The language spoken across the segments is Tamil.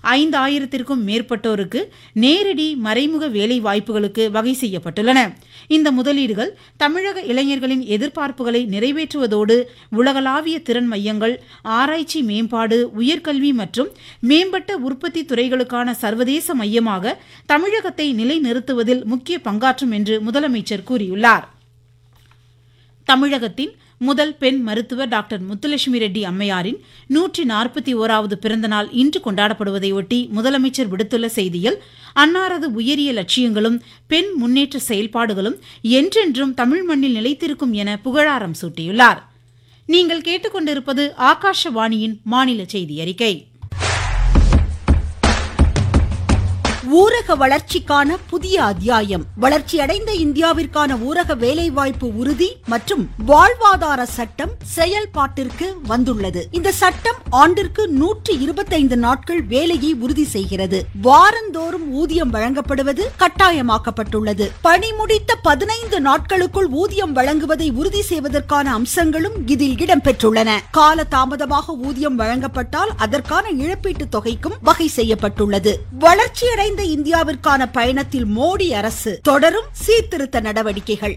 ஐந்தாயிரத்திற்கும் மேற்பட்டோருக்கு நேரடி மறைமுக வேலை வாய்ப்புகளுக்கு வகை செய்யப்பட்டுள்ளன இந்த முதலீடுகள் தமிழக இளைஞர்களின் எதிர்பார்ப்புகளை நிறைவேற்றுவதோடு உலகளாவிய திறன் மையங்கள் ஆராய்ச்சி மேம்பாடு உயர்கல்வி மற்றும் மேம்பட்ட உற்பத்தி துறைகளுக்கான சர்வதேச மையமாக தமிழகத்தை நிலைநிறுத்துவதில் முக்கிய பங்காற்றும் என்று முதலமைச்சர் கூறியுள்ளார் தமிழகத்தின் முதல் பெண் மருத்துவர் டாக்டர் முத்துலட்சுமி ரெட்டி அம்மையாரின் நூற்றி நாற்பத்தி ஓராவது பிறந்தநாள் இன்று கொண்டாடப்படுவதையொட்டி முதலமைச்சர் விடுத்துள்ள செய்தியில் அன்னாரது உயரிய லட்சியங்களும் பெண் முன்னேற்ற செயல்பாடுகளும் என்றென்றும் தமிழ் மண்ணில் நிலைத்திருக்கும் என புகழாரம் சூட்டியுள்ளார் நீங்கள் கேட்டுக்கொண்டிருப்பது ஆகாஷவாணியின் மாநில செய்தி அறிக்கை ஊரக வளர்ச்சிக்கான புதிய அத்தியாயம் வளர்ச்சியடைந்த இந்தியாவிற்கான ஊரக வேலைவாய்ப்பு உறுதி மற்றும் வாழ்வாதார சட்டம் செயல்பாட்டிற்கு வந்துள்ளது இந்த சட்டம் ஆண்டிற்கு நூற்றி இருபத்தைந்து நாட்கள் வேலையை உறுதி செய்கிறது வாரந்தோறும் ஊதியம் வழங்கப்படுவது கட்டாயமாக்கப்பட்டுள்ளது பணி முடித்த பதினைந்து நாட்களுக்குள் ஊதியம் வழங்குவதை உறுதி செய்வதற்கான அம்சங்களும் இதில் இடம்பெற்றுள்ளன கால தாமதமாக ஊதியம் வழங்கப்பட்டால் அதற்கான இழப்பீட்டுத் தொகைக்கும் வகை செய்யப்பட்டுள்ளது வளர்ச்சியடைந்த வளர்ந்த இந்தியாவிற்கான பயணத்தில் மோடி அரசு தொடரும் சீர்திருத்த நடவடிக்கைகள்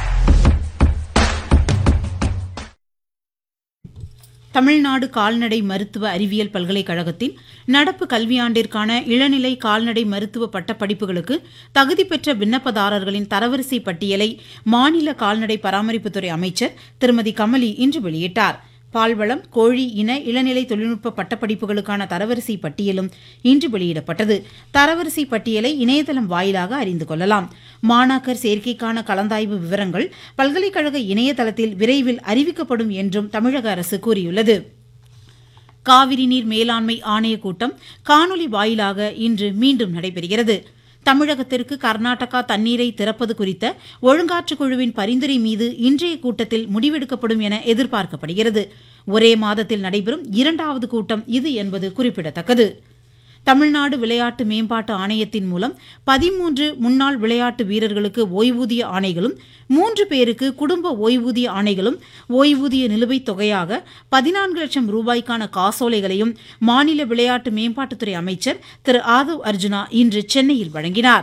தமிழ்நாடு கால்நடை மருத்துவ அறிவியல் பல்கலைக்கழகத்தின் நடப்பு கல்வியாண்டிற்கான இளநிலை கால்நடை மருத்துவ பட்டப்படிப்புகளுக்கு தகுதி பெற்ற விண்ணப்பதாரர்களின் தரவரிசை பட்டியலை மாநில கால்நடை பராமரிப்புத்துறை அமைச்சர் திருமதி கமலி இன்று வெளியிட்டார் பால்வளம் கோழி இன இளநிலை தொழில்நுட்ப பட்டப்படிப்புகளுக்கான தரவரிசை பட்டியலும் இன்று வெளியிடப்பட்டது தரவரிசை பட்டியலை இணையதளம் வாயிலாக அறிந்து கொள்ளலாம் மாணாக்கர் சேர்க்கைக்கான கலந்தாய்வு விவரங்கள் பல்கலைக்கழக இணையதளத்தில் விரைவில் அறிவிக்கப்படும் என்றும் தமிழக அரசு கூறியுள்ளது காவிரி நீர் மேலாண்மை ஆணைய கூட்டம் காணொலி வாயிலாக இன்று மீண்டும் நடைபெறுகிறது தமிழகத்திற்கு கர்நாடகா தண்ணீரை திறப்பது குறித்த ஒழுங்காற்றுக் குழுவின் பரிந்துரை மீது இன்றைய கூட்டத்தில் முடிவெடுக்கப்படும் என எதிர்பார்க்கப்படுகிறது ஒரே மாதத்தில் நடைபெறும் இரண்டாவது கூட்டம் இது என்பது குறிப்பிடத்தக்கது தமிழ்நாடு விளையாட்டு மேம்பாட்டு ஆணையத்தின் மூலம் பதிமூன்று முன்னாள் விளையாட்டு வீரர்களுக்கு ஓய்வூதிய ஆணைகளும் மூன்று பேருக்கு குடும்ப ஓய்வூதிய ஆணைகளும் ஓய்வூதிய நிலுவைத் தொகையாக பதினான்கு லட்சம் ரூபாய்க்கான காசோலைகளையும் மாநில விளையாட்டு மேம்பாட்டுத்துறை அமைச்சர் திரு ஆதவ் அர்ஜுனா இன்று சென்னையில் வழங்கினார்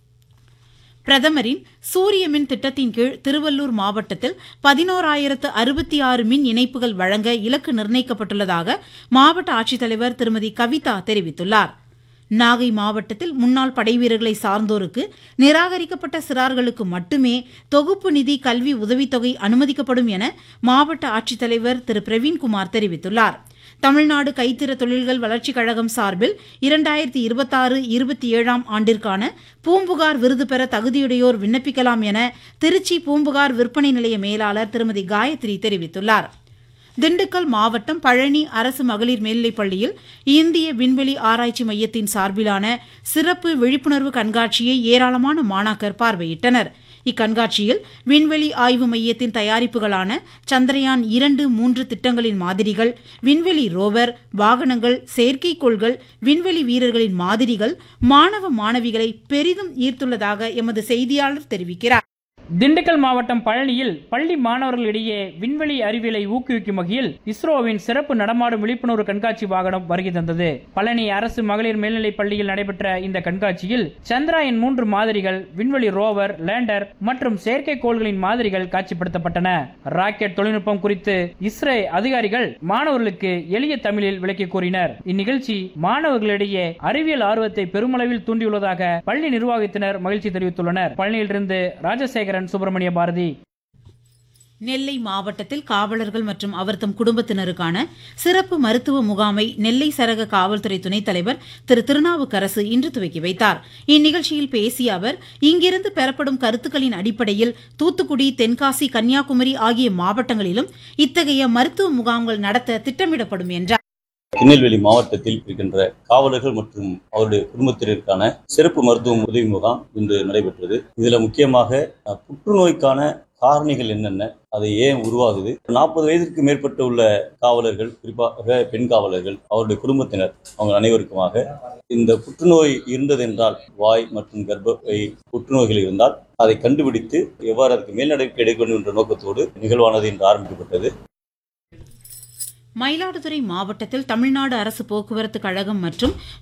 பிரதமரின் சூரிய மின் திட்டத்தின் கீழ் திருவள்ளூர் மாவட்டத்தில் பதினோராயிரத்து அறுபத்தி ஆறு மின் இணைப்புகள் வழங்க இலக்கு நிர்ணயிக்கப்பட்டுள்ளதாக மாவட்ட ஆட்சித்தலைவர் திருமதி கவிதா தெரிவித்துள்ளார் நாகை மாவட்டத்தில் முன்னாள் படைவீரர்களை சார்ந்தோருக்கு நிராகரிக்கப்பட்ட சிறார்களுக்கு மட்டுமே தொகுப்பு நிதி கல்வி உதவித்தொகை அனுமதிக்கப்படும் என மாவட்ட ஆட்சித்தலைவர் திரு பிரவீன்குமார் தெரிவித்துள்ளார் தமிழ்நாடு கைத்திற தொழில்கள் வளர்ச்சிக் கழகம் சார்பில் இரண்டாயிரத்தி இருபத்தாறு இருபத்தி ஏழாம் ஆண்டிற்கான பூம்புகார் விருது பெற தகுதியுடையோர் விண்ணப்பிக்கலாம் என திருச்சி பூம்புகார் விற்பனை நிலைய மேலாளர் திருமதி காயத்ரி தெரிவித்துள்ளார் திண்டுக்கல் மாவட்டம் பழனி அரசு மகளிர் மேல்நிலைப் பள்ளியில் இந்திய விண்வெளி ஆராய்ச்சி மையத்தின் சார்பிலான சிறப்பு விழிப்புணர்வு கண்காட்சியை ஏராளமான மாணாக்கர் பார்வையிட்டனர் இக்கண்காட்சியில் விண்வெளி ஆய்வு மையத்தின் தயாரிப்புகளான சந்திரயான் இரண்டு மூன்று திட்டங்களின் மாதிரிகள் விண்வெளி ரோவர் வாகனங்கள் செயற்கைக்கோள்கள் விண்வெளி வீரர்களின் மாதிரிகள் மாணவ மாணவிகளை பெரிதும் ஈர்த்துள்ளதாக எமது செய்தியாளர் தெரிவிக்கிறார் திண்டுக்கல் மாவட்டம் பழனியில் பள்ளி மாணவர்களிடையே விண்வெளி அறிவியலை ஊக்குவிக்கும் வகையில் இஸ்ரோவின் சிறப்பு நடமாடும் விழிப்புணர்வு கண்காட்சி வாகனம் வருகை தந்தது பழனி அரசு மகளிர் மேல்நிலைப் பள்ளியில் நடைபெற்ற இந்த கண்காட்சியில் சந்திராயன் மூன்று மாதிரிகள் விண்வெளி ரோவர் லேண்டர் மற்றும் செயற்கைக்கோள்களின் மாதிரிகள் காட்சிப்படுத்தப்பட்டன ராக்கெட் தொழில்நுட்பம் குறித்து இஸ்ரோ அதிகாரிகள் மாணவர்களுக்கு எளிய தமிழில் விளக்கி கூறினர் இந்நிகழ்ச்சி மாணவர்களிடையே அறிவியல் ஆர்வத்தை பெருமளவில் தூண்டியுள்ளதாக பள்ளி நிர்வாகத்தினர் மகிழ்ச்சி தெரிவித்துள்ளனர் பழனியிலிருந்து ராஜசேகரன் சுப்பிரமணிய பாரதி நெல்லை மாவட்டத்தில் காவலர்கள் மற்றும் அவர்தம் குடும்பத்தினருக்கான சிறப்பு மருத்துவ முகாமை நெல்லை சரக காவல்துறை துணைத் தலைவர் திரு திருநாவுக்கரசு இன்று துவக்கி வைத்தார் இந்நிகழ்ச்சியில் பேசிய அவர் இங்கிருந்து பெறப்படும் கருத்துக்களின் அடிப்படையில் தூத்துக்குடி தென்காசி கன்னியாகுமரி ஆகிய மாவட்டங்களிலும் இத்தகைய மருத்துவ முகாம்கள் நடத்த திட்டமிடப்படும் என்றார் திருநெல்வேலி மாவட்டத்தில் இருக்கின்ற காவலர்கள் மற்றும் அவருடைய குடும்பத்தினருக்கான சிறப்பு மருத்துவ உதவி முகாம் இன்று நடைபெற்றது இதுல முக்கியமாக அஹ், புற்றுநோய்க்கான காரணிகள் என்னென்ன அது ஏன் உருவாகுது நாற்பது வயதிற்கு மேற்பட்ட உள்ள காவலர்கள் குறிப்பாக பெண் காவலர்கள் அவருடைய குடும்பத்தினர் அவங்க அனைவருக்குமாக இந்த புற்றுநோய் இருந்ததென்றால் வாய் மற்றும் கர்ப்பப்பை புற்றுநோய்கள் இருந்தால் அதை கண்டுபிடித்து எவ்வாறு அதுக்கு மேல் நடவடிக்கை எடுக்க வேண்டும் என்ற நோக்கத்தோடு நிகழ்வானது இன்று ஆரம்பிக்கப்பட்டது மயிலாடுதுறை மாவட்டத்தில் தமிழ்நாடு அரசு போக்குவரத்து கழகம் மற்றும்